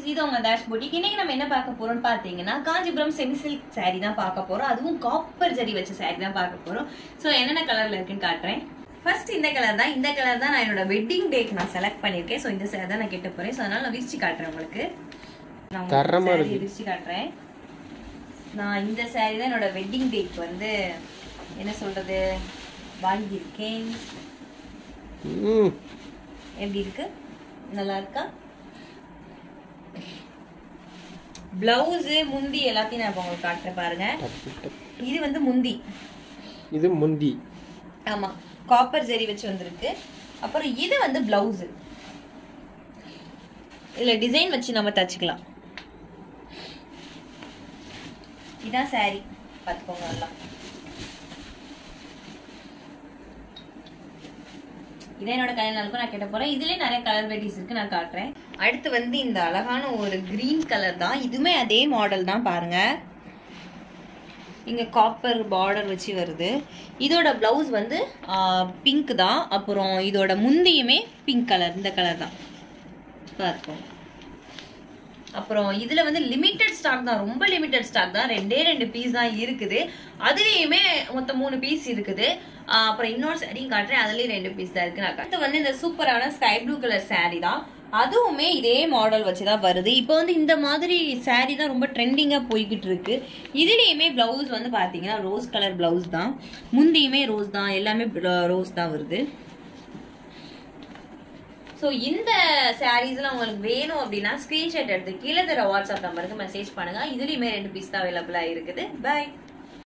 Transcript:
இது உங்க dash boutique இன்னைக்கு நம்ம என்ன பார்க்க போறோம்னு பாத்தீங்கன்னா காஞ்சிபுரம் செமி சில்க் saree தான் பார்க்க போறோம் அதுவும் காப்பர் ஜரி வச்ச saree தான் பார்க்க போறோம் சோ என்னென்ன கலர்ல இருக்குன்னு காட்டுறேன் ஃபர்ஸ்ட் இந்த கலர் தான் இந்த கலர் தான் நான் என்னோட வெட்டிங் டேக்கு நான் செலக்ட் பண்ணிருக்கேன் சோ இந்த சேர் தான் நான் கெட்ட போறேன் சோ அதனால நான் விரிச்சு காட்டுறேன் உங்களுக்கு நான் உங்களுக்கு தரமா saree இருக்கு. விரிச்சு காட்டுறேன் நான் இந்த saree தான் என்னோட வெட்டிங் டேக்கு வந்து என்ன சொல்றது வாங்கியிருக்கேன் ம் எப்படி இருக்கு நல்லா இருக்கா பிளவுஸ் முந்தி எல்லாத்தையும் நான் இப்ப உங்களுக்கு காட்டுறேன் பாருங்க டப்பு, டப்பு. இது வந்து முந்தி இது முந்தி ஆமா காப்பர் ஜெரி வச்சு வந்திருக்கு அப்புறம் இது வந்து பிளவுஸ் இதுல டிசைன் வச்சு நம்ம தச்சுக்கலாம் இதான் saree பார்த்துக்கோங்க நல்லா இதான் என்னோட கல்யாண நாளுக்கும் நான் கேட்ட போறேன் இதுலயே நிறைய கலர் வெரைட்டிஸ் இருக்கு நான் காட்டுறேன் அடுத்து வந்து இந்த அழகான ஒரு கிரீன் கலர் தான் இதுவுமே அதே மாடல் தான் பாருங்க இங்க காப்பர் பார்டர் வச்சு வருது இதோட பிளவுஸ் வந்து பிங்க் தான் அப்புறம் இதோட முந்தியுமே பிங்க் கலர் இந்த கலர் தான் பார்ப்போம் அப்புறம் இதுல வந்து லிமிட்டட் ஸ்டாக் தான் ரொம்ப லிமிட்டட் ஸ்டாக் தான் ரெண்டே ரெண்டு பீஸ் தான் இருக்குது அதுலயுமே மொத்தம் மூணு பீஸ் இருக்குது ஆஹ் அப்புறம் இன்னொரு சாரியும் காட்டுறேன் அதுலயும் ரெண்டு பீஸ் தான் இருக்கு நான் அடுத்து வந்து இந்த சூப்பரான ஸ்கை ப்ளூ கலர் saree தான் அதுவுமே இதே மாடல் வச்சு தான் வருது இப்போ வந்து இந்த மாதிரி saree தான் ரொம்ப ட்ரெண்டிங்காக போய்கிட்டு இருக்கு இதுலேயுமே ப்ளவுஸ் வந்து பார்த்தீங்கன்னா ரோஸ் கலர் ப்ளவுஸ் தான் முந்தியுமே ரோஸ் தான் எல்லாமே ரோஸ் தான் வருது ஸோ இந்த சாரீஸ்லாம் உங்களுக்கு வேணும் அப்படின்னா ஸ்க்ரீன்ஷாட் எடுத்து கீழே தர வாட்ஸ்அப் நம்பருக்கு மெசேஜ் பண்ணுங்க இதுலேயுமே ரெண்டு பீஸ் தான் அவைலபிளாக இருக்குது பை